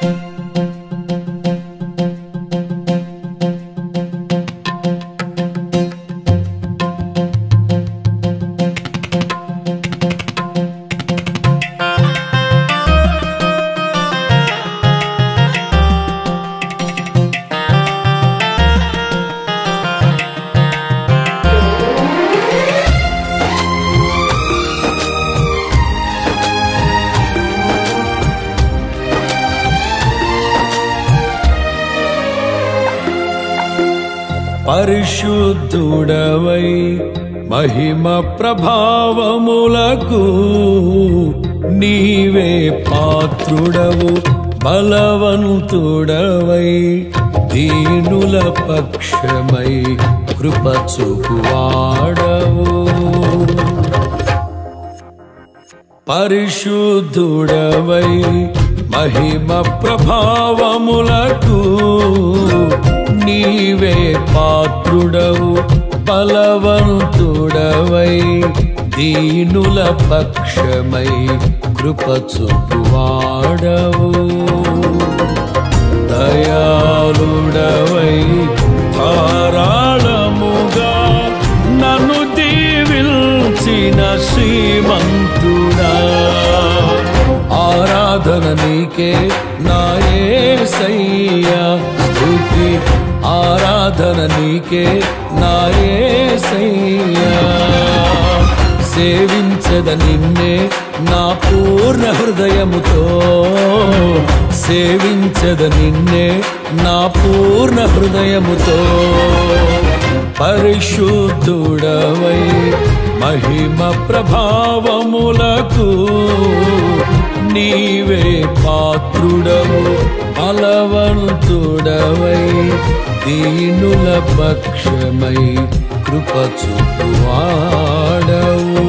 పరిశుద్ధుడవై మహిమ ప్రభావములకు నీవే పాత్రుడవు బలవంతుడవై దీనుల పక్షమై కృప చూపువాడవు పరిశుద్ధుడవై మహిమ ప్రభావములకు నీవే పాత్రుడవు బలవంతుడవై దీనుల పక్షమై కృప చూపువాడవు దయాళుడవై ధారాళముగా నన్ను దీవిల్చిన శ్రీమంతుడా ఆరాధన నీకే నాయసయ్యా స్తుతి ఆరాధన నీకే నాయసయ్యా సేవించద నిన్నే నా పూర్ణ హృదయముతో సేవించద నిన్నే నా పూర్ణ హృదయముతో పరిశుద్ధుడవై మహిమ ప్రభావములకు నీవే పాత్రుడవు బలవంతుడవై దీనుల పక్షమై కృప చూపువాడవు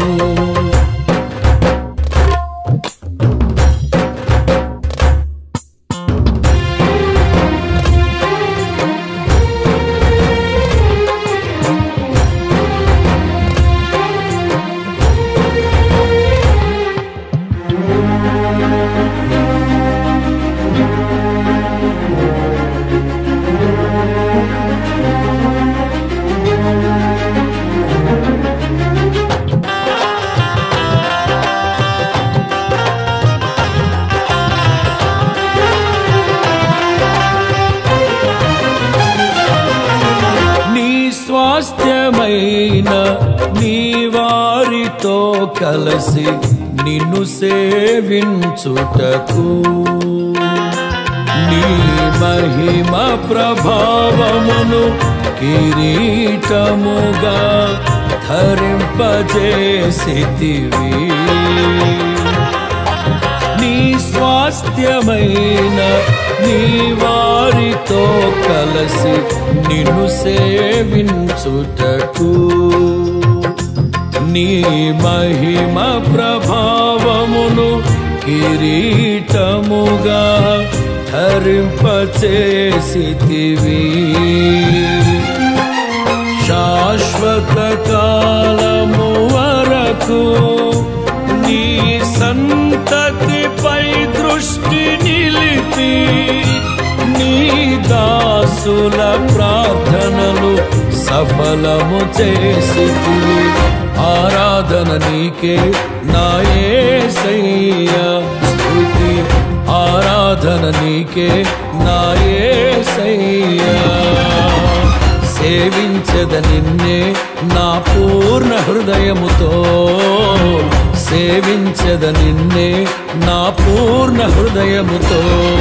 నీ స్వాస్థ్యమైన నీ వారితో కలసి నిన్ను సేవించుటకు నీ మహిమ ప్రభావమును కిరీటముగా ధరింపజేసితివి నీ స్వాస్థ్యమైన నీ వారితో కలసి నిన్ను సేవించుటకు నీ మహిమ ప్రభావమును కిరీటముగా ధరింపచేసితివి శాశ్వత కాలము వరకు నీ సంతతిపై దృష్టి నిలిపి నీ దాసుల ప్రార్థనలు సఫలము చేసి ఆరాధన నీకే నాయసయ్యా స్తుతి ఆరాధన నీకే నాయసయ్యా సేవించద నిన్నే నా పూర్ణ హృదయముతో సేవించద నిన్నే నా పూర్ణ హృదయముతో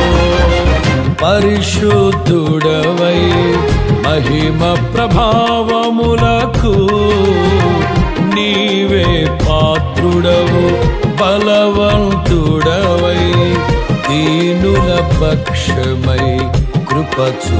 పరిశుద్ధుడవై మహిమ ప్రభావములకు నీవే పాత్రుడవు బలవంతుడవై దీనుల పక్షమై కృప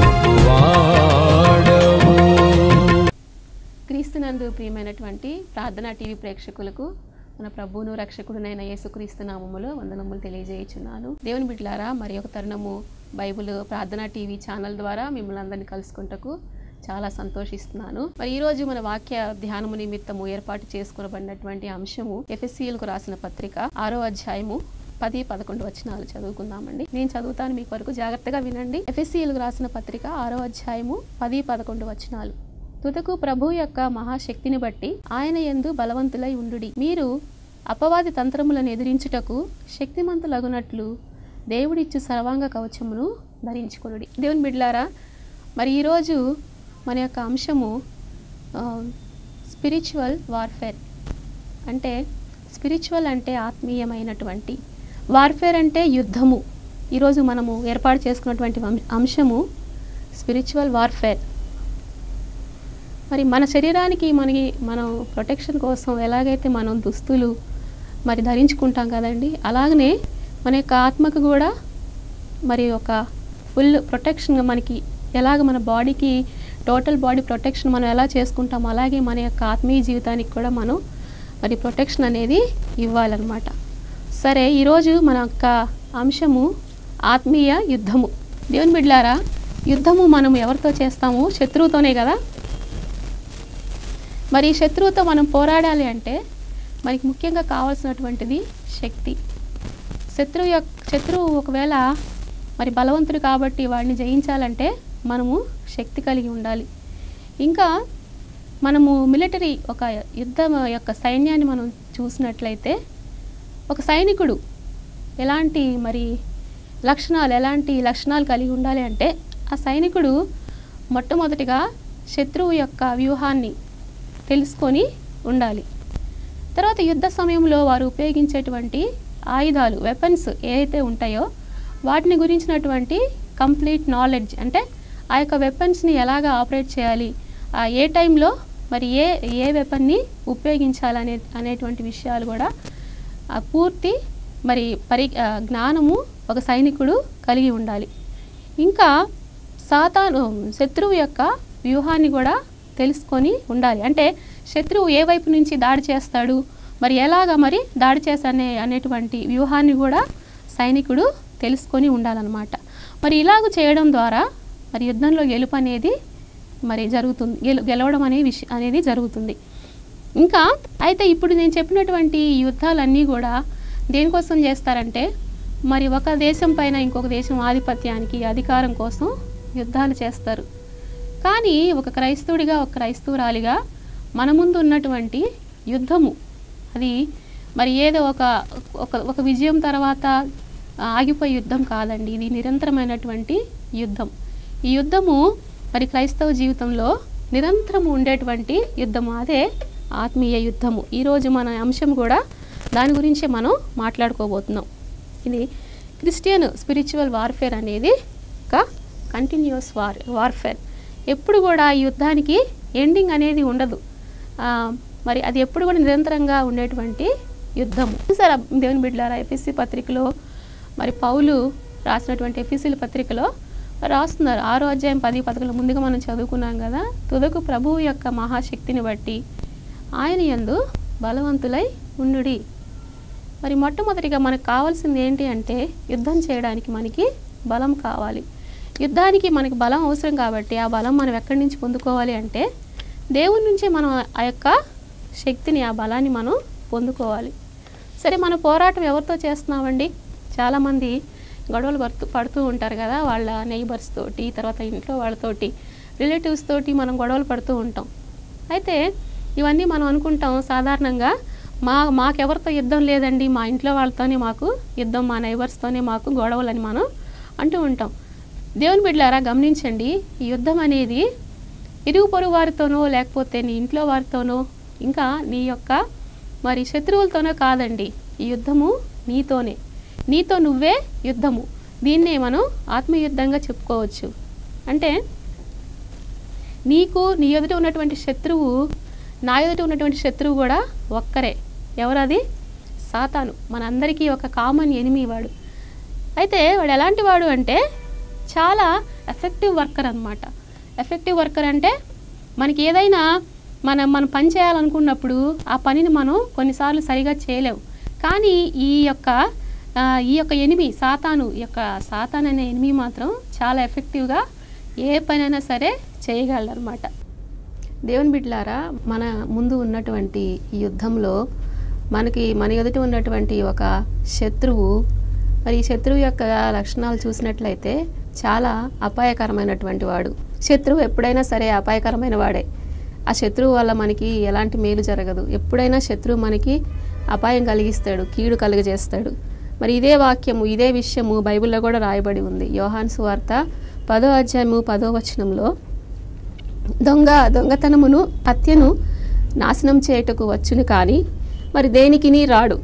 చూపువాడవు క్రీస్తునందు ప్రియమైనటువంటి ప్రార్థనా టీవీ ప్రేక్షకులకు మన ప్రభువును రక్షకుడునైన యేసుక్రీస్తు నామములో వందనములు తెలియజేయుచున్నాను దేవుని బిడ్డలారా మరి ఒక తరుణము బైబిల్ ప్రార్థనా టీవీ ఛానల్ ద్వారా మిమ్మల్ని అందరినీ కలుసుకుంటకు చాలా సంతోషిస్తున్నాను మరి ఈ రోజు మన వాక్య ధ్యానము నిమిత్తము ఏర్పాటు చేసుకునబడినటువంటి అంశము ఎఫ్ఎస్సీలకు రాసిన పత్రిక ఆరో అధ్యాయము పది పదకొండు వచనాలు చదువుకుందామండి నేను చదువుతాను మీ కొరకు జాగ్రత్తగా వినండి ఎఫ్ఎస్సీలకు రాసిన పత్రిక ఆరో అధ్యాయము పది పదకొండు వచనాలు తుదకు ప్రభు యొక్క మహాశక్తిని బట్టి ఆయన యందు బలవంతులై ఉండుడి మీరు అపవాది తంత్రములను ఎదిరించుటకు శక్తిమంతులగునట్లు దేవుడిచ్చు సర్వాంగ కవచమును ధరించుకొనుడి దేవుని బిడ్లారా మరి ఈరోజు మన యొక్క అంశము స్పిరిచువల్ వార్ఫేర్ అంటే స్పిరిచువల్ అంటే ఆత్మీయమైనటువంటి వార్ఫేర్ అంటే యుద్ధము ఈరోజు మనము ఏర్పాటు చేసుకున్నటువంటి వం- అంశము స్పిరిచువల్ వార్ఫేర్ మరి మన శరీరానికి మనకి మనం ప్రొటెక్షన్ కోసం ఎలాగైతే మనం దుస్తులు మరి ధరించుకుంటాం కదండి అలాగనే మన యొక్క ఆత్మకు కూడా మరి ఒక ఫుల్ ప్రొటెక్షన్ మనకి ఎలాగ మన బాడీకి టోటల్ బాడీ ప్రొటెక్షన్ మనం ఎలా చేసుకుంటామో అలాగే మన యొక్క ఆత్మీయ జీవితానికి కూడా మనం మరి ప్రొటెక్షన్ అనేది ఇవ్వాలన్నమాట సరే ఈరోజు మన యొక్క అంశము ఆత్మీయ యుద్ధము దేవుని బిడ్లారా యుద్ధము మనం ఎవరితో చేస్తాము శత్రువుతోనే కదా మరి ఈ శత్రువుతో మనం పోరాడాలి అంటే మనకి ముఖ్యంగా కావాల్సినటువంటిది శక్తి శత్రువు యొక్క శత్రువు ఒకవేళ మరి బలవంతుడు కాబట్టి వాడిని జయించాలంటే మనము శక్తి కలిగి ఉండాలి ఇంకా మనము మిలిటరీ ఒక యుద్ధం యొక్క సైన్యాన్ని మనం చూసినట్లయితే ఒక సైనికుడు ఎలాంటి మరి లక్షణాలు ఎలాంటి లక్షణాలు కలిగి ఉండాలి అంటే ఆ సైనికుడు మొట్టమొదటిగా శత్రువు యొక్క వ్యూహాన్ని తెలుసుకొని ఉండాలి తర్వాత యుద్ధ సమయంలో వారు ఉపయోగించేటువంటి ఆయుధాలు వెపన్స్ ఏవైతే ఉంటాయో వాటిని గురించినటువంటి కంప్లీట్ నాలెడ్జ్ అంటే ఆ యొక్క వెపన్స్ని ఎలాగ ఆపరేట్ చేయాలి ఆ ఏ టైంలో మరి ఏ ఏ వెపన్ని ఉపయోగించాలనే అనేటువంటి విషయాలు కూడా ఆ పూర్తి మరి పరి ఆ, జ్ఞానము ఒక సైనికుడు కలిగి ఉండాలి ఇంకా సాతాను శత్రువు యొక్క వ్యూహాన్ని కూడా తెలుసుకొని ఉండాలి అంటే శత్రువు ఏ వైపు నుంచి దాడి చేస్తాడు మరి ఎలాగ మరి దాడి చేసనే అనేటువంటి వ్యూహాన్ని కూడా సైనికుడు తెలుసుకొని ఉండాలన్నమాట మరి ఇలాగ చేయడం ద్వారా మరి యుద్ధంలో గెలుపు అనేది మరి జరుగుతుంది గెలు గెలవడం అనే విషయం అనేది జరుగుతుంది ఇంకా అయితే ఇప్పుడు నేను చెప్పినటువంటి ఈ యుద్ధాలన్నీ కూడా దేనికోసం చేస్తారంటే మరి ఒక దేశం పైన ఇంకొక దేశం ఆధిపత్యానికి అధికారం కోసం యుద్ధాలు చేస్తారు కానీ ఒక క్రైస్తవుడిగా ఒక క్రైస్తవురాలిగా మన ముందు ఉన్నటువంటి యుద్ధము అది మరి ఏదో ఒక ఒక ఒక విజయం తర్వాత ఆగిపోయే యుద్ధం కాదండి ఇది నిరంతరమైనటువంటి యుద్ధం ఈ యుద్ధము మరి క్రైస్తవ జీవితంలో నిరంతరము ఉండేటువంటి యుద్ధము అదే ఆత్మీయ యుద్ధము ఈరోజు మన అంశం కూడా దాని గురించే మనం మాట్లాడుకోబోతున్నాం ఇది క్రిస్టియన్ స్పిరిచువల్ వార్ఫేర్ అనేది ఒక కంటిన్యూస్ వార్ వార్ఫేర్ ఎప్పుడు కూడా ఈ యుద్ధానికి ఎండింగ్ అనేది ఉండదు ఆ, మరి అది ఎప్పుడు కూడా నిరంతరంగా ఉండేటువంటి యుద్ధము సరే దేవుని బిడ్డలారా ఎఫ్ఎస్సి పత్రికలో మరి పౌలు రాసినటువంటి ఎఫ్ఎస్సీల పత్రికలో రాస్తున్నారు ఆరో అధ్యాయం పది పదకొండు ముందుగా మనం చదువుకున్నాం కదా తుదకు ప్రభువు యొక్క మహాశక్తిని బట్టి ఆయన యందు బలవంతులై ఉండుడి మరి మొట్టమొదటిగా మనకు కావాల్సింది ఏంటి అంటే యుద్ధం చేయడానికి మనకి బలం కావాలి యుద్ధానికి మనకి బలం అవసరం కాబట్టి ఆ బలం మనం ఎక్కడి నుంచి పొందుకోవాలి అంటే దేవుని నుంచే మనం ఆ యొక్క శక్తిని ఆ బలాన్ని మనం పొందుకోవాలి సరే మన పోరాటం ఎవరితో చేస్తున్నామండి చాలామంది గొడవలు పడుతూ పడుతూ ఉంటారు కదా వాళ్ళ నైబర్స్ తోటి తర్వాత ఇంట్లో వాళ్ళతోటి రిలేటివ్స్ తోటి మనం గొడవలు పడుతూ ఉంటాం అయితే ఇవన్నీ మనం అనుకుంటాం సాధారణంగా మా మాకెవరితో యుద్ధం లేదండి మా ఇంట్లో వాళ్ళతోనే మాకు యుద్ధం మా నైబర్స్తోనే మాకు గొడవలని మనం అంటూ ఉంటాం దేవుని బిడ్డలారా గమనించండి ఈ యుద్ధం అనేది ఇరుగు పొరుగు వారితోనో లేకపోతే నీ ఇంట్లో వారితోనో ఇంకా నీ యొక్క మరి శత్రువులతోనో కాదండి ఈ యుద్ధము నీతోనే నీతో నువ్వే యుద్ధము దీన్నే మనం ఆత్మయుద్ధంగా చెప్పుకోవచ్చు అంటే నీకు నీ ఎదుట ఉన్నటువంటి శత్రువు నా ఎదుట ఉన్నటువంటి శత్రువు కూడా ఒక్కరే ఎవరది సాతాను మనందరికీ ఒక కామన్ ఎనిమి వాడు అయితే వాడు ఎలాంటి వాడు అంటే చాలా ఎఫెక్టివ్ వర్కర్ అనమాట ఎఫెక్టివ్ వర్కర్ అంటే మనకి ఏదైనా మనం మనం పని చేయాలనుకున్నప్పుడు ఆ పనిని మనం కొన్నిసార్లు సరిగా చేయలేము కానీ ఈ యొక్క ఆ, ఈ యొక్క ఎనిమి సాతాను ఈ యొక్క సాతాన్ అనే ఎనిమి మాత్రం చాలా ఎఫెక్టివ్గా ఏ పనైనా సరే చేయగలరన్నమాట దేవుని బిడ్డలారా మన ముందు ఉన్నటువంటి ఈ యుద్ధంలో మనకి మన ఎదుట ఉన్నటువంటి ఒక శత్రువు మరి ఈ శత్రువు యొక్క లక్షణాలు చూసినట్లయితే చాలా అపాయకరమైనటువంటి వాడు శత్రువు ఎప్పుడైనా సరే అపాయకరమైన వాడే ఆ శత్రువు వల్ల మనకి ఎలాంటి మేలు జరగదు ఎప్పుడైనా శత్రువు మనకి అపాయం కలిగిస్తాడు కీడు కలుగజేస్తాడు మరి ఇదే వాక్యము ఇదే విషయము బైబిల్లో కూడా రాయబడి ఉంది యోహాన్ సువార్త పదో అధ్యాయము పదో వచనంలో దొంగ దొంగతనమును హత్యను నాశనం చేయుటకు వచ్చును కానీ మరి దేనికిని రాడు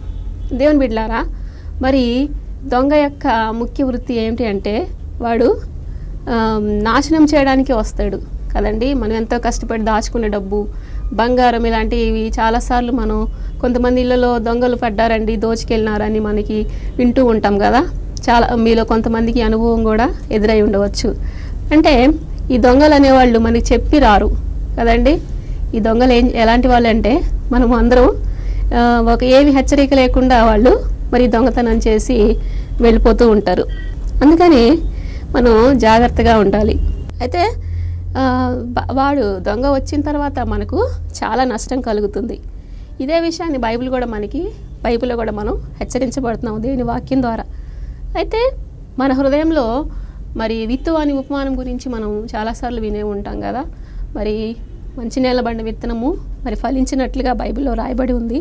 దేవుని బిడ్లారా మరి దొంగ యొక్క ముఖ్య వృత్తి ఏమిటి అంటే వాడు ఆ, నాశనం చేయడానికి వస్తాడు కదండి మనం ఎంతో కష్టపడి దాచుకునే డబ్బు బంగారం ఇలాంటివి చాలాసార్లు మనం కొంతమంది ఇళ్ళలో దొంగలు పడ్డారండి దోచుకెళ్ళినారని మనకి వింటూ ఉంటాం కదా చాలా మీలో కొంతమందికి అనుభవం కూడా ఎదురై ఉండవచ్చు అంటే ఈ దొంగలు అనేవాళ్ళు మనకి చెప్పి రారు కదండి ఈ దొంగలు ఏం ఎలాంటి వాళ్ళు అంటే మనం అందరం ఆ, ఒక ఏమి హెచ్చరిక లేకుండా వాళ్ళు మరి దొంగతనం చేసి వెళ్ళిపోతూ ఉంటారు అందుకని మనం జాగ్రత్తగా ఉండాలి అయితే ఆ, బ- వాడు దొంగ వచ్చిన తర్వాత మనకు చాలా నష్టం కలుగుతుంది ఇదే విషయాన్ని బైబిల్ కూడా మనకి బైబిల్లో కూడా మనం హెచ్చరించబడుతున్నాం దేవుని వాక్యం ద్వారా అయితే మన హృదయంలో మరి విత్తు అని ఉపమానం గురించి మనం చాలాసార్లు వినే ఉంటాం కదా మరి మంచి నేలబండ విత్తనము మరి ఫలించినట్లుగా బైబిల్లో రాయబడి ఉంది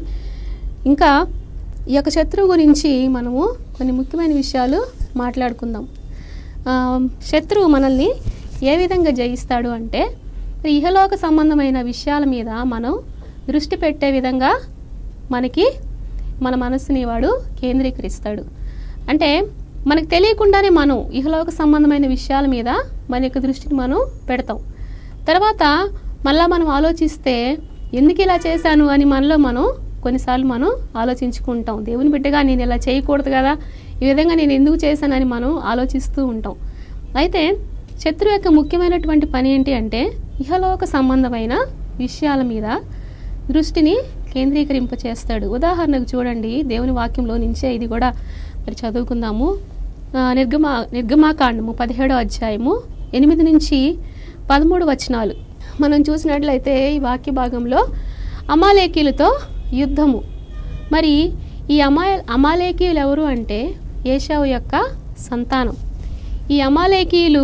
ఇంకా ఈ యొక్క శత్రువు గురించి మనము కొన్ని ముఖ్యమైన విషయాలు మాట్లాడుకుందాం ఆ, శత్రువు మనల్ని ఏ విధంగా జయిస్తాడు అంటే మరి ఇహలోక సంబంధమైన విషయాల మీద మనం దృష్టి పెట్టే విధంగా మనకి మన మనసుని వాడు కేంద్రీకరిస్తాడు అంటే మనకు తెలియకుండానే మనం ఇహలోక సంబంధమైన విషయాల మీద మన యొక్క దృష్టిని మనం పెడతాం తర్వాత మళ్ళా మనం ఆలోచిస్తే ఎందుకు ఇలా చేశాను అని మనలో మనం కొన్నిసార్లు మనం ఆలోచించుకుంటాం దేవుని బిడ్డగా నేను ఇలా చేయకూడదు కదా ఈ విధంగా నేను ఎందుకు చేశానని మనం ఆలోచిస్తూ ఉంటాం అయితే శత్రువు యొక్క ముఖ్యమైనటువంటి పని ఏంటి అంటే ఇహలోక సంబంధమైన విషయాల మీద దృష్టిని కేంద్రీకరింప చేస్తాడు ఉదాహరణకు చూడండి దేవుని వాక్యంలో నుంచే ఇది కూడా మరి చదువుకుందాము ఆ, నిర్గమా నిర్గమాకాండము పదిహేడో అధ్యాయము ఎనిమిది నుంచి పదమూడు వచనాలు మనం చూసినట్లయితే ఈ వాక్య భాగంలో అమాలేకీలతో యుద్ధము మరి ఈ అమా అమాలేకీయులు ఎవరు అంటే ఏషావు యొక్క సంతానం ఈ అమాలేకీయులు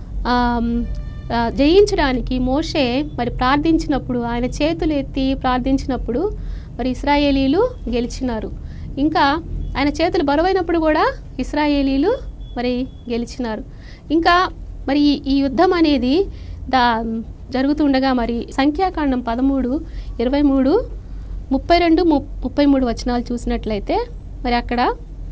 ఆమ్, ఆ, జయించడానికి మోషే మరి ప్రార్థించినప్పుడు ఆయన చేతులు ఎత్తి ప్రార్థించినప్పుడు మరి ఇస్రాయేలీలు గెలిచినారు ఇంకా ఆయన చేతులు బరువైనప్పుడు కూడా ఇస్రాయేలీలు మరి గెలిచినారు ఇంకా మరి ఈ- ఈ యుద్ధం అనేది దా జరుగుతుండగా మరి సంఖ్యాకాండం పదమూడు ఇరవై మూడు ముప్పై రెండు ముప్పై మూడు వచనాలు చూసినట్లయితే మరి అక్కడ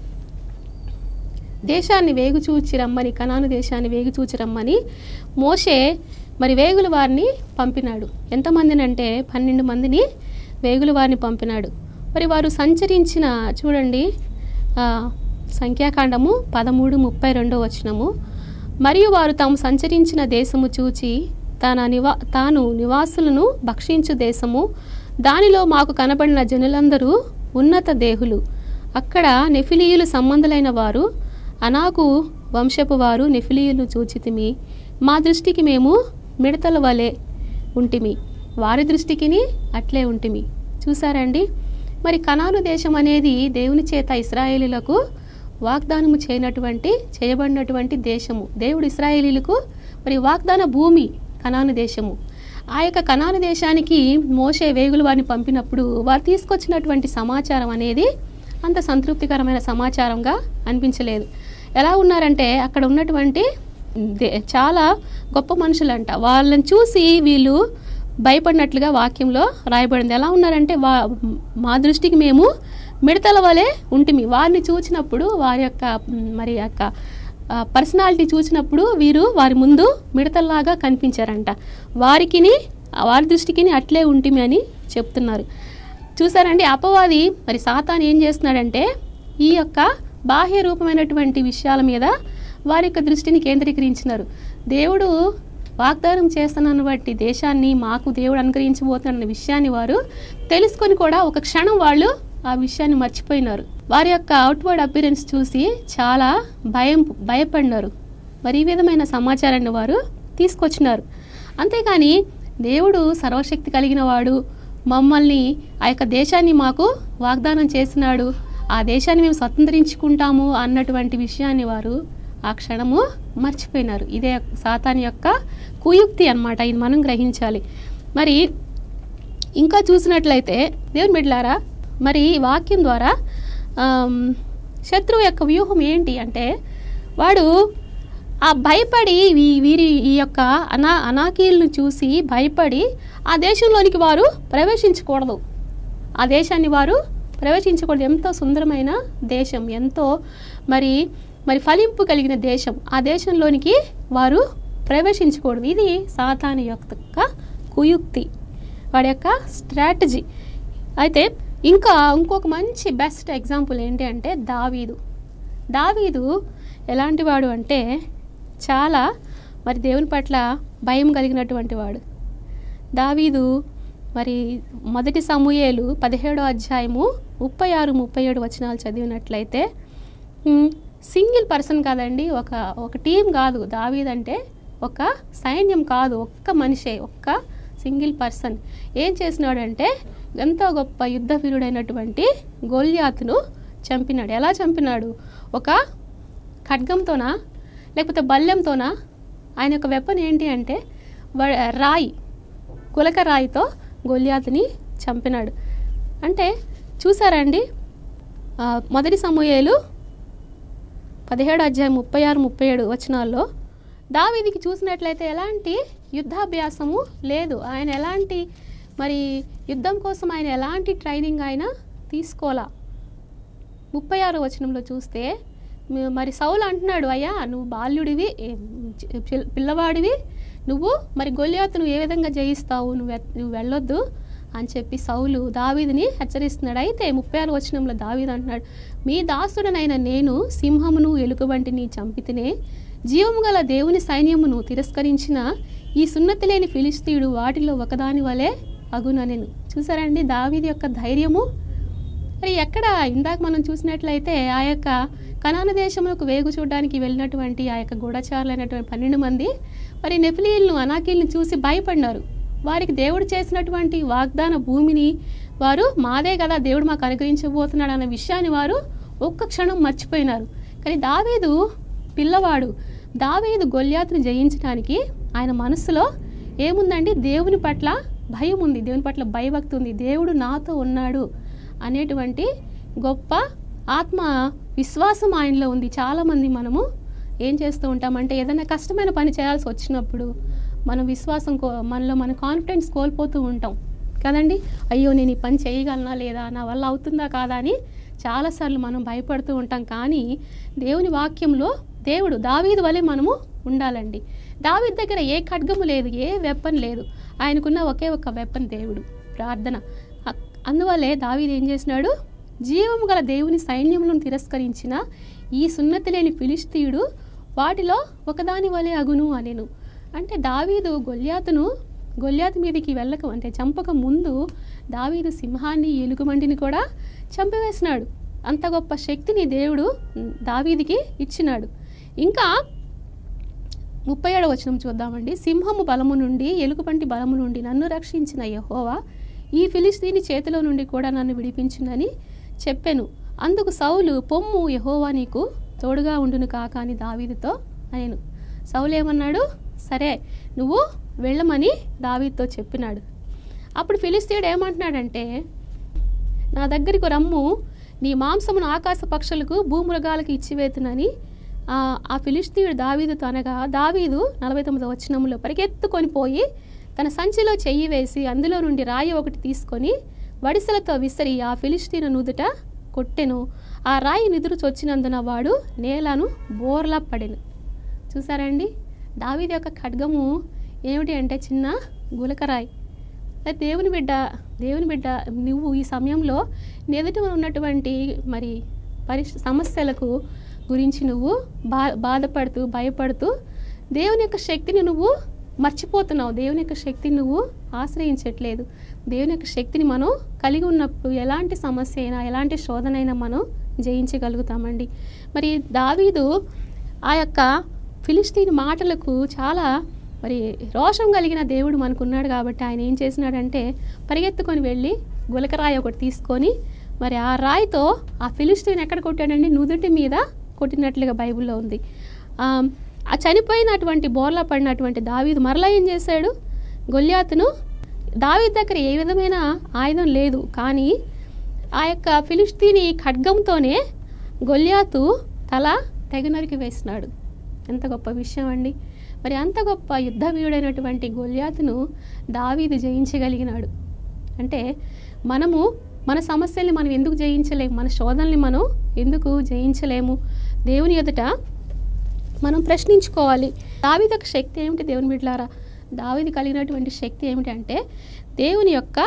దేశాన్ని వేగు చూచి రమ్మని కనాను దేశాన్ని వేగు చూచి రమ్మని మోషే మరి వేగుల వారిని పంపినాడు ఎంతమందిని అంటే పన్నెండు మందిని వేగుల వారిని పంపినాడు మరి వారు సంచరించిన చూడండి ఆ, సంఖ్యాకాండము పదమూడు ముప్పై రెండో వచనము మరియు వారు తాము సంచరించిన దేశము చూచి తన నివా తాను నివాసులను భక్షించు దేశము దానిలో మాకు కనబడిన జనులందరూ ఉన్నత దేహులు అక్కడ నెఫిలీయులు సంబంధులైన వారు అనాకు వంశపు వారు నెఫిలీయులు చూచితిమి మా దృష్టికి మేము మిడతల వలె ఉంటిమి వారి దృష్టికిని అట్లే ఉంటిమి చూసారండి మరి కనాను దేశం అనేది దేవుని చేత ఇస్రాయేలీలకు వాగ్దానము చేయనటువంటి చేయబడినటువంటి దేశము దేవుడు ఇస్రాయేలీలకు మరి వాగ్దాన భూమి కనాను దేశము ఆ యొక్క కనాను దేశానికి మోసే వేగులు వారిని పంపినప్పుడు వారు తీసుకొచ్చినటువంటి సమాచారం అనేది అంత సంతృప్తికరమైన సమాచారంగా అనిపించలేదు ఎలా ఉన్నారంటే అక్కడ ఉన్నటువంటి దే- చాలా గొప్ప మనుషులంట వాళ్ళని చూసి వీళ్ళు భయపడినట్లుగా వాక్యంలో రాయబడింది ఎలా ఉన్నారంటే వా మా దృష్టికి మేము మిడతల వలె ఉంటిమి వారిని చూచినప్పుడు వారి యొక్క మ్, మరి యొక్క పర్సనాలిటీ చూసినప్పుడు వీరు వారి ముందు మిడతల్లాగా కనిపించారంట వారికిని వారి దృష్టికిని అట్లే ఉంటిమి అని చెప్తున్నారు చూసారండి అపవాది మరి సాతాన్ ఏం చేస్తున్నాడంటే ఈ యొక్క బాహ్య రూపమైనటువంటి విషయాల మీద వారి యొక్క దృష్టిని కేంద్రీకరించినారు దేవుడు వాగ్దానం చేస్తున్న బట్టి దేశాన్ని మాకు దేవుడు అనుగ్రహించబోతున్న విషయాన్ని వారు తెలుసుకొని కూడా ఒక క్షణం వాళ్ళు ఆ విషయాన్ని మర్చిపోయినారు వారి యొక్క అవుట్వర్డ్ అపిరెన్స్ చూసి చాలా భయం భయపడినారు మరి ఈ విధమైన సమాచారాన్ని వారు తీసుకొచ్చినారు అంతేకాని దేవుడు సర్వశక్తి కలిగిన వాడు మమ్మల్ని ఆ యొక్క దేశాన్ని మాకు వాగ్దానం చేసినాడు ఆ దేశాన్ని మేము స్వతంత్రించుకుంటాము అన్నటువంటి విషయాన్ని వారు ఆ క్షణము మర్చిపోయినారు ఇదే సాతాన్ యొక్క కుయుక్తి అన్నమాట ఇది మనం గ్రహించాలి మరి ఇంకా చూసినట్లయితే దేవుని బిడ్డలారా మరి ఈ వాక్యం ద్వారా ఆమ్, శత్రువు యొక్క వ్యూహం ఏంటి అంటే వాడు ఆ భయపడి వీ- వీరి ఈ యొక్క అనా అనాకీలను చూసి భయపడి ఆ దేశంలోనికి వారు ప్రవేశించకూడదు ఆ దేశాన్ని వారు ప్రవేశించకూడదు ఎంతో సుందరమైన దేశం ఎంతో మరి మరి ఫలింపు కలిగిన దేశం ఆ దేశంలోనికి వారు ప్రవేశించకూడదు ఇది సాతాని యొక్క కుయుక్తి వాడి యొక్క స్ట్రాటజీ అయితే ఇంకా ఇంకొక మంచి బెస్ట్ ఎగ్జాంపుల్ ఏంటి అంటే దావీదు దావీదు ఎలాంటి వాడు అంటే చాలా మరి దేవుని పట్ల భయం కలిగినటువంటి వాడు దావీదు మరి మొదటి సమూయేలు పదిహేడో అధ్యాయము ముప్పై ఆరు ముప్పై ఏడు వచనాలు చదివినట్లయితే ఉమ్, సింగిల్ పర్సన్ కాదండి ఒక ఒక టీం కాదు దావీద్ అంటే ఒక సైన్యం కాదు ఒక్క మనిషే ఒక్క సింగిల్ పర్సన్ ఏం చేసినాడంటే ఎంతో గొప్ప యుద్ధ వీరుడైనటువంటి గోల్యాతును చంపినాడు ఎలా చంపినాడు ఒక ఖడ్గంతోనా లేకపోతే బల్లెంతోనా ఆయన యొక్క వెపన్ ఏంటి అంటే వ- రాయి కులక రాయితో గొల్యాతుని చంపినాడు అంటే చూసారండి ఆ, మొదటి సమూహేలు పదిహేడు అధ్యాయం ముప్పై ఆరు ముప్పై ఏడు వచనాల్లో దావీదికి చూసినట్లయితే ఎలాంటి యుద్ధాభ్యాసము లేదు ఆయన ఎలాంటి మరి యుద్ధం కోసం ఆయన ఎలాంటి ట్రైనింగ్ ఆయన తీసుకోవాలా ముప్పై ఆరో వచనంలో చూస్తే మ- మరి సౌలు అంటున్నాడు అయ్యా నువ్వు బాల్యుడివి ఏ, చి- పిల్- పిల్లవాడివి నువ్వు మరి గొల్యాతును ఏ విధంగా జయిస్తావు నువ్వు ఎత్- నువ్వు వెళ్ళొద్దు అని చెప్పి సౌలు దావీదిని హెచ్చరిస్తున్నాడు అయితే ముప్పై ఆరు వచనంలో దావీదు అంటున్నాడు మీ దాసుడనైన నేను సింహమును ఎలుకబంటిని చంపితేనే జీవము గల దేవుని సైన్యమును తిరస్కరించిన ఈ సున్నతి లేని ఫిలిస్తీయుడు వాటిలో ఒకదాని వలె అగున నేను చూసారండి దావీది యొక్క ధైర్యము మరి ఎక్కడ ఇందాక మనం చూసినట్లయితే ఆ యొక్క కనాన దేశములకు వేగు చూడడానికి వెళ్ళినటువంటి ఆ యొక్క గూఢచారులైనటువంటి పన్నెండు మంది మరి నెఫిలీలను అనాకీలను చూసి భయపడినారు వారికి దేవుడు చేసినటువంటి వాగ్దాన భూమిని వారు మాదే కదా దేవుడు మాకు అనుగ్రహించబోతున్నాడు అన్న విషయాన్ని వారు ఒక్క క్షణం మర్చిపోయినారు కానీ దావీదు పిల్లవాడు దావీదు గొల్యాతును జయించడానికి ఆయన మనసులో ఏముందండి దేవుని పట్ల భయం ఉంది దేవుని పట్ల భయభక్తి ఉంది దేవుడు నాతో ఉన్నాడు అనేటువంటి గొప్ప ఆత్మ విశ్వాసం ఆయనలో ఉంది చాలామంది మనము ఏం చేస్తూ ఉంటామంటే ఏదైనా కష్టమైన పని చేయాల్సి వచ్చినప్పుడు మనం విశ్వాసం కో మనలో మన కాన్ఫిడెన్స్ కోల్పోతూ ఉంటాం కదండి అయ్యో నేను ఈ పని చేయగలనా లేదా నా వల్ల అవుతుందా కాదా అని చాలాసార్లు మనం భయపడుతూ ఉంటాం కానీ దేవుని వాక్యంలో దేవుడు దావీదు వలె మనము ఉండాలండి దావీదు దగ్గర ఏ ఖడ్గము లేదు ఏ వెపన్ లేదు ఆయనకున్న ఒకే ఒక వెపన్ దేవుడు ప్రార్థన అ- అందువల్లే దావీదు ఏం చేసినాడు జీవము గల దేవుని సైన్యములను తిరస్కరించిన ఈ సున్నతి లేని ఫిలిస్తీయుడు వాటిలో ఒకదాని వలె అగును అనేను అంటే దావీదు గొల్యాతును గొల్యాతు మీదకి వెళ్ళక అంటే చంపక ముందు దావీదు సింహాన్ని ఎలుగుబంటిని కూడా చంపివేసినాడు అంత గొప్ప శక్తిని దేవుడు ఉమ్, దావీదికి ఇచ్చినాడు ఇంకా ముప్పై ఏడవ వచనం చూద్దామండి సింహము బలము నుండి ఎలుగుబంటి బలము నుండి నన్ను రక్షించిన యెహోవా ఈ ఫిలిస్తీని చేతిలో నుండి కూడా నన్ను విడిపించునని చెప్పాను అందుకు సౌలు పొమ్ము యెహోవా నీకు తోడుగా ఉండును కాక అని దావీదుతో నేను సౌలు ఏమన్నాడు సరే నువ్వు వెళ్ళమని దావీదుతో చెప్పినాడు అప్పుడు ఫిలిస్తీయుడు ఏమంటున్నాడంటే నా దగ్గరికి రమ్ము నీ మాంసమును ఆకాశ పక్షులకు భూమృగాలకు ఇచ్చివేతునని ఆ ఆ ఫిలిస్తీయుడు దావీదుతో అనగా దావీదు నలభై తొమ్మిదో వచనంలో పరిగెత్తుకొని పోయి తన సంచిలో చెయ్యి వేసి అందులో నుండి రాయి ఒకటి తీసుకొని వడిసెలతో విసిరి ఆ ఫిలిస్తీను నుదుట కొట్టెను ఆ రాయి నిదురు చొచ్చినందున వాడు నేలను బోర్లా పడెను చూసారండి దావీది యొక్క ఖడ్గము ఏమిటి అంటే చిన్న గులకరాయి అయితే దేవుని బిడ్డ దేవుని బిడ్డ నువ్వు ఈ సమయంలో ఎదుట ఉన్నటువంటి మరి పరి సమస్యలకు గురించి నువ్వు బా బాధపడుతూ భయపడుతూ దేవుని యొక్క శక్తిని నువ్వు మర్చిపోతున్నావు దేవుని యొక్క శక్తిని నువ్వు ఆశ్రయించట్లేదు దేవుని యొక్క శక్తిని మనం కలిగి ఉన్నప్పుడు ఎలాంటి సమస్య అయినా ఎలాంటి శోధన అయినా మనం జయించగలుగుతామండి మరి దావీదు ఆ యొక్క ఫిలిస్తీన్ మాటలకు చాలా మరి రోషం కలిగిన దేవుడు మనకున్నాడు కాబట్టి ఆయన ఏం చేసినాడంటే పరిగెత్తుకొని వెళ్ళి గులకరాయి ఒకటి తీసుకొని మరి ఆ రాయితో ఆ ఫిలిస్టీన్ ఎక్కడ కొట్టాడండి నుదుటి మీద కొట్టినట్లుగా బైబిల్లో ఉంది ఆ, ఆ చనిపోయినటువంటి బోర్లా పడినటువంటి దావీదు మరలా ఏం చేశాడు గొల్యాతును దావీదు దగ్గర ఏ విధమైన ఆయుధం లేదు కానీ ఆ యొక్క ఫిలిస్తీని ఖడ్గంతోనే గొల్యాతు తల తెగనరికి వేసినాడు ఎంత గొప్ప విషయం అండి మరి అంత గొప్ప యుద్ధ వీరుడైనటువంటి గొల్యాతును దావీదు జయించగలిగినాడు అంటే మనము మన సమస్యల్ని మనం ఎందుకు జయించలేము మన శోధనల్ని మనం ఎందుకు జయించలేము దేవుని ఎదుట మనం ప్రశ్నించుకోవాలి దావీదు యొక్క శక్తి ఏమిటి దేవుని బిడ్డలారా దావీదు కలిగినటువంటి శక్తి ఏమిటంటే దేవుని యొక్క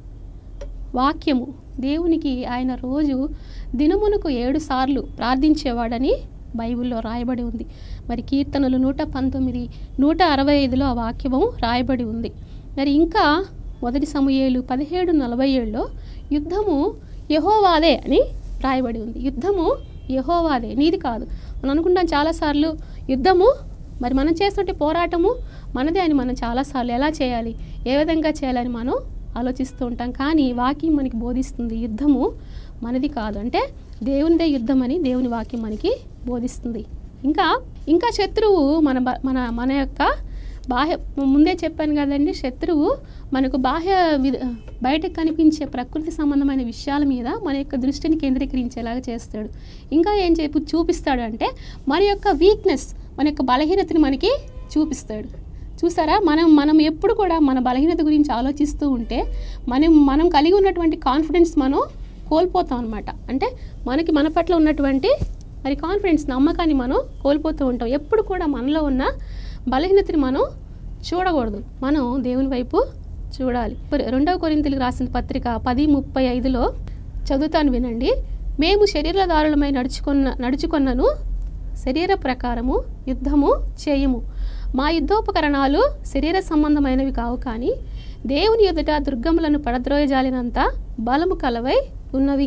వాక్యము దేవునికి ఆయన రోజు దినమునకు ఏడు సార్లు ప్రార్థించేవాడని బైబిల్లో రాయబడి ఉంది మరి కీర్తనలు నూట పంతొమ్మిది నూట అరవై ఐదులో ఆ వాక్యము రాయబడి ఉంది మరి ఇంకా మొదటి సమూయేలు పదిహేడు నలభై ఏడులో యుద్ధము యహోవాదే అని రాయబడి ఉంది యుద్ధము యహోవాదే నీది కాదు మనం అనుకుంటాం చాలాసార్లు యుద్ధము మరి మనం చేస్తుంటే పోరాటము మనదే అని మనం చాలాసార్లు ఎలా చేయాలి ఏ విధంగా చేయాలని మనం ఆలోచిస్తూ ఉంటాం కానీ వాక్యం మనకి బోధిస్తుంది యుద్ధము మనది కాదు అంటే దేవునిదే యుద్ధం అని దేవుని వాక్యం మనకి బోధిస్తుంది ఇంకా ఇంకా శత్రువు మన బ- మన మన యొక్క బాహ్య ముందే చెప్పాను కదండి శత్రువు మనకు బాహ్య వి- బయటకు కనిపించే ప్రకృతి సంబంధమైన విషయాల మీద మన యొక్క దృష్టిని కేంద్రీకరించేలాగా చేస్తాడు ఇంకా ఏం చెప్పు చూపిస్తాడు అంటే మన యొక్క వీక్నెస్ మన యొక్క బలహీనతని మనకి చూపిస్తాడు చూసారా మనం మనం ఎప్పుడు కూడా మన బలహీనత గురించి ఆలోచిస్తూ ఉంటే మనం మనం కలిగి ఉన్నటువంటి కాన్ఫిడెన్స్ మనం కోల్పోతాం అనమాట అంటే మనకి మన పట్ల ఉన్నటువంటి మరి కాన్ఫిడెన్స్ నమ్మకాన్ని మనం కోల్పోతూ ఉంటాం ఎప్పుడు కూడా మనలో ఉన్న బలహీనతని మనం చూడకూడదు మనం దేవుని వైపు చూడాలి మరి రెండవ కొరింతలకు రాసిన పత్రిక పది ముప్పై ఐదులో చదువుతాను వినండి మేము శరీరదారులమై నడుచుకున్న నడుచుకున్నను శరీర ప్రకారము యుద్ధము చేయము మా యుద్ధోపకరణాలు శరీర సంబంధమైనవి కావు కానీ దేవుని ఎదుట దుర్గములను పడద్రోయజాలినంత బలము కలవై ఉన్నవి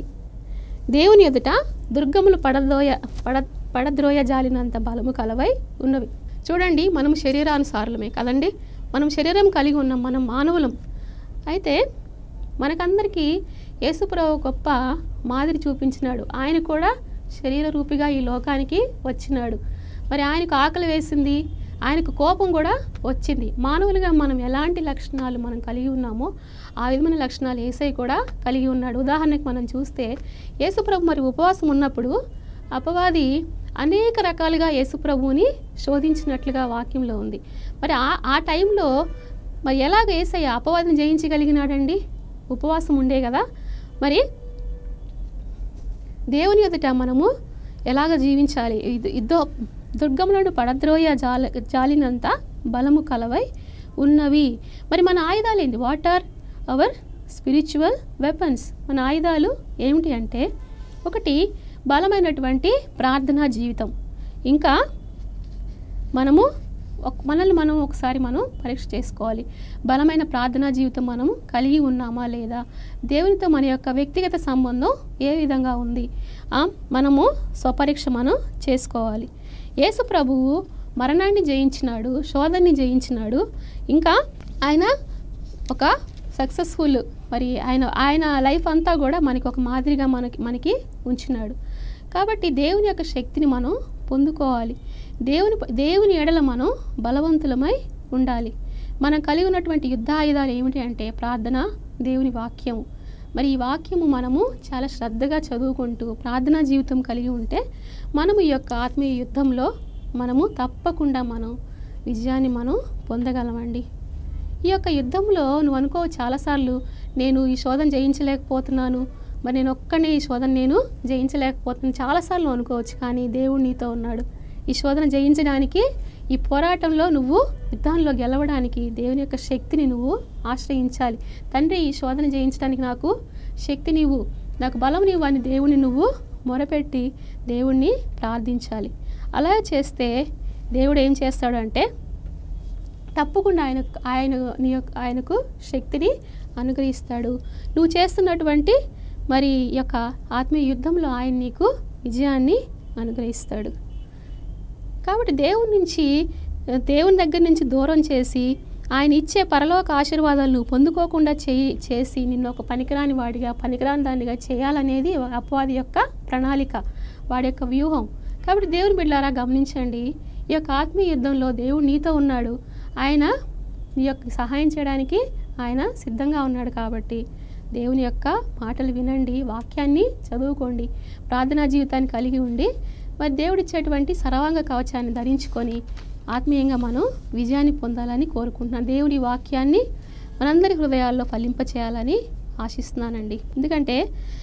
దేవుని ఎదుట దుర్గములు పడద్రోయ పడ పడద్రోయజాలినంత బలము కలవై ఉన్నవి చూడండి మనం శరీరానుసారులమే కదండి మనం శరీరం కలిగి ఉన్నాం మనం మానవులం అయితే మనకందరికీ యేసుప్రభు గొప్ప మాదిరి చూపించినాడు ఆయన కూడా శరీర రూపిగా ఈ లోకానికి వచ్చినాడు మరి ఆయనకు ఆకలి వేసింది ఆయనకు కోపం కూడా వచ్చింది మానవులుగా మనం ఎలాంటి లక్షణాలు మనం కలిగి ఉన్నామో ఆ విధమైన లక్షణాలు ఏసై కూడా కలిగి ఉన్నాడు ఉదాహరణకు మనం చూస్తే యేసుప్రభు మరి ఉపవాసం ఉన్నప్పుడు అపవాది అనేక రకాలుగా యేసుప్రభువుని శోధించినట్లుగా వాక్యంలో ఉంది మరి ఆ ఆ టైంలో మరి ఎలాగ ఏసయ్య అపవాదిని జయించగలిగినాడండి ఉపవాసం ఉండే కదా మరి దేవుని ఎదుట మనము ఎలాగ జీవించాలి ఇది ఇద్దో దుర్గములను పడద్రోయ జాల జాలినంత బలము కలవై ఉన్నవి మరి మన ఆయుధాలు ఏంటి what are our spiritual weapons మన ఆయుధాలు ఏమిటి అంటే ఒకటి బలమైనటువంటి ప్రార్థనా జీవితం ఇంకా మనము ఒక- మనల్ని మనం ఒకసారి మనం పరీక్ష చేసుకోవాలి బలమైన ప్రార్థనా జీవితం మనం కలిగి ఉన్నామా లేదా దేవునితో మన యొక్క వ్యక్తిగత సంబంధం ఏ విధంగా ఉంది ఆ, మనము స్వపరీక్ష మనం చేసుకోవాలి యేసు ప్రభువు మరణాన్ని జయించినాడు శోధన్ని జయించినాడు ఇంకా ఆయన ఒక సక్సెస్ఫుల్ మరి ఆయన ఆయన లైఫ్ అంతా కూడా మనకి ఒక మాదిరిగా మనకి మనకి ఉంచినాడు కాబట్టి దేవుని యొక్క శక్తిని మనం పొందుకోవాలి దేవుని దేవుని ఎడల మనం బలవంతులమై ఉండాలి మనం కలిగి ఉన్నటువంటి యుద్ధ ఆయుధాలు ఏమిటి అంటే ప్రార్థన దేవుని వాక్యము మరి ఈ వాక్యము మనము చాలా శ్రద్ధగా చదువుకుంటూ ప్రార్థనా జీవితం కలిగి ఉంటే మనము ఈ యొక్క ఆత్మీయ యుద్ధంలో మనము తప్పకుండా మనం విజయాన్ని మనం పొందగలమండి ఈ యొక్క యుద్ధంలో నువ్వు అనుకో చాలాసార్లు నేను ఈ శోధన జయించలేకపోతున్నాను మరి నేను ఒక్కనే ఈ శోధన నేను జయించలేకపోతున్నాను చాలాసార్లు నువ్వు అనుకోవచ్చు కానీ దేవుడు నీతో ఉన్నాడు ఈ శోధన జయించడానికి ఈ పోరాటంలో నువ్వు యుద్ధంలో గెలవడానికి దేవుని యొక్క శక్తిని నువ్వు ఆశ్రయించాలి తండ్రి ఈ శోధన జయించడానికి నాకు శక్తి నీవు నాకు బలం నీవు అని దేవుని నువ్వు మొరపెట్టి దేవుణ్ణి ప్రార్థించాలి అలా చేస్తే దేవుడు ఏం చేస్తాడు అంటే తప్పకుండా ఆయన ఆయన నీ యొక్క ఆయనకు శక్తిని అనుగ్రహిస్తాడు నువ్వు చేస్తున్నటువంటి మరి ఈ యొక్క ఆత్మీయ యుద్ధంలో ఆయన నీకు విజయాన్ని అనుగ్రహిస్తాడు కాబట్టి దేవుడి నుంచి దేవుని దగ్గర నుంచి దూరం చేసి ఆయన ఇచ్చే పరలోక ఆశీర్వాదాలు పొందుకోకుండా చేయి చేసి నిన్ను ఒక పనికిరాని వాడిగా పనికిరాని దానిగా చేయాలనేది అపవాది యొక్క ప్రణాళిక వాడి యొక్క వ్యూహం కాబట్టి దేవుని బిడ్డారా గమనించండి ఈ యొక్క ఆత్మీయ యుద్ధంలో దేవుడు నీతో ఉన్నాడు ఆయన నీ యొక్క సహాయం చేయడానికి ఆయన సిద్ధంగా ఉన్నాడు కాబట్టి దేవుని యొక్క మాటలు వినండి వాక్యాన్ని చదువుకోండి ప్రార్థనా జీవితాన్ని కలిగి ఉండి మరి దేవుడిచ్చేటువంటి సర్వాంగ కవచాన్ని ధరించుకొని ఆత్మీయంగా మనం విజయాన్ని పొందాలని కోరుకుంటున్నాను దేవుడి వాక్యాన్ని మనందరి హృదయాల్లో ఫలింపచేయాలని ఆశిస్తున్నానండి ఎందుకంటే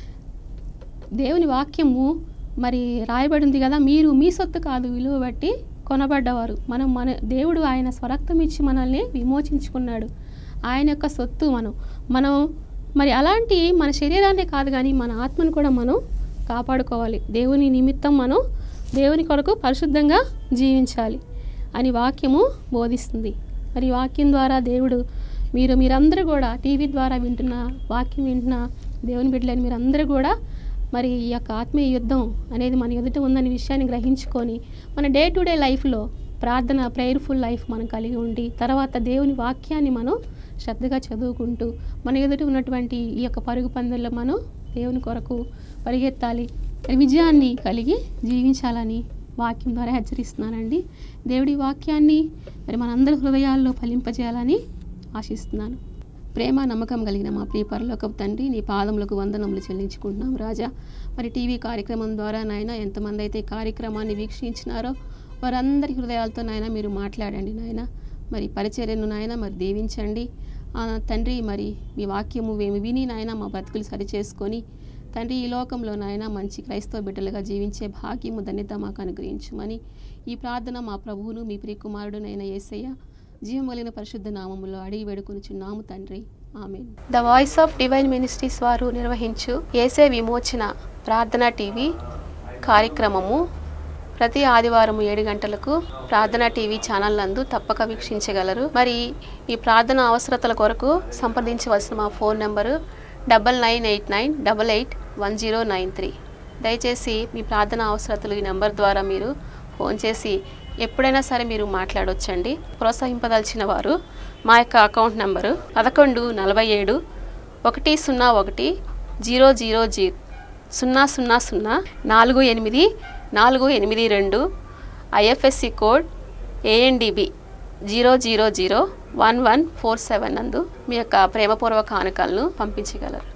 దేవుని వాక్యము మరి రాయబడి ఉంది కదా మీరు మీ సొత్తు కాదు విలువ బట్టి కొనబడ్డవారు మనం మన దేవుడు ఆయన స్వరక్తం ఇచ్చి మనల్ని విమోచించుకున్నాడు ఆయన యొక్క సొత్తు మనం మనం మరి అలాంటి మన శరీరాన్ని కాదు కానీ మన ఆత్మను కూడా మనం కాపాడుకోవాలి దేవుని నిమిత్తం మనం దేవుని కొరకు పరిశుద్ధంగా జీవించాలి అని వాక్యము బోధిస్తుంది మరి ఈ వాక్యం ద్వారా దేవుడు మీరు మీరందరూ కూడా టీవీ ద్వారా వింటున్న వాక్యం వింటున్న దేవుని బిడ్డలని మీరందరూ కూడా మరి ఈ యొక్క ఆత్మీయ యుద్ధం అనేది మన ఎదుట ఉందనే విషయాన్ని గ్రహించుకొని మన డే టు డే లైఫ్లో ప్రార్థన ప్రేయర్ఫుల్ లైఫ్ మనం కలిగి ఉండి తర్వాత దేవుని వాక్యాన్ని మనం శ్రద్ధగా చదువుకుంటూ మన ఎదుట ఉన్నటువంటి ఈ యొక్క పరుగు పందెల్లో మనం దేవుని కొరకు పరిగెత్తాలి విజయాన్ని కలిగి జీవించాలని వాక్యం ద్వారా హెచ్చరిస్తున్నానండి దేవుడి వాక్యాన్ని మరి మనందరి హృదయాల్లో ఫలింపజేయాలని ఆశిస్తున్నాను ప్రేమ నమ్మకం కలిగిన మా ప్రియ పరలోకపు తండ్రి నీ పాదములకు వందనములు చెల్లించుకుంటున్నాం రాజా మరి టీవీ కార్యక్రమం ద్వారా నాయన ఎంతమంది అయితే ఈ కార్యక్రమాన్ని వీక్షించినారో వారందరి హృదయాలతో నాయన మీరు మాట్లాడండి నాయన మరి పరిచర్యను నాయన మరి దీవించండి ఆ, తండ్రి మరి మీ వాక్యము మేము విని నాయన మా బ్రతుకులు సరిచేసుకొని తండ్రి ఈ లోకంలో నాయన మంచి క్రైస్తవ బిడ్డలుగా జీవించే భాగ్యము ధన్యత మాకు అనుగ్రహించమని ఈ ప్రార్థన మా ప్రభువును మీ ప్రియకుమారుడునైన యేసయ్య జీవమలిన పరిశుద్ధ నామములో అడిగి వేడుకొనుచున్నాము తండ్రి ఆమె the voice of divine ministries వారు నిర్వహించు ఏసే విమోచన ప్రార్థన టీవీ కార్యక్రమము ప్రతి ఆదివారం ఏడు గంటలకు ప్రార్థన టీవీ ఛానల్ నందు తప్పక వీక్షించగలరు మరి ఈ ప్రార్థన అవసరతల కొరకు సంప్రదించవలసిన మా phone number double nine eight nine double eight one zero nine three దయచేసి మీ ప్రార్థన అవసరతలు ఈ నెంబర్ ద్వారా మీరు ఫోన్ చేసి ఎప్పుడైనా సరే మీరు మాట్లాడవచ్చండి ప్రోత్సహింపదలిచిన వారు మా యొక్క అకౌంట్ నెంబరు పదకొండు నలభై ఏడు ఒకటి సున్నా ఒకటి జీరో జీరో జీ సున్నా సున్నా సున్నా నాలుగు ఎనిమిది నాలుగు ఎనిమిది రెండు IFSC code ANDB zero zero zero one one four seven నందు మీ యొక్క ప్రేమపూర్వక కానుకలను పంపించగలరు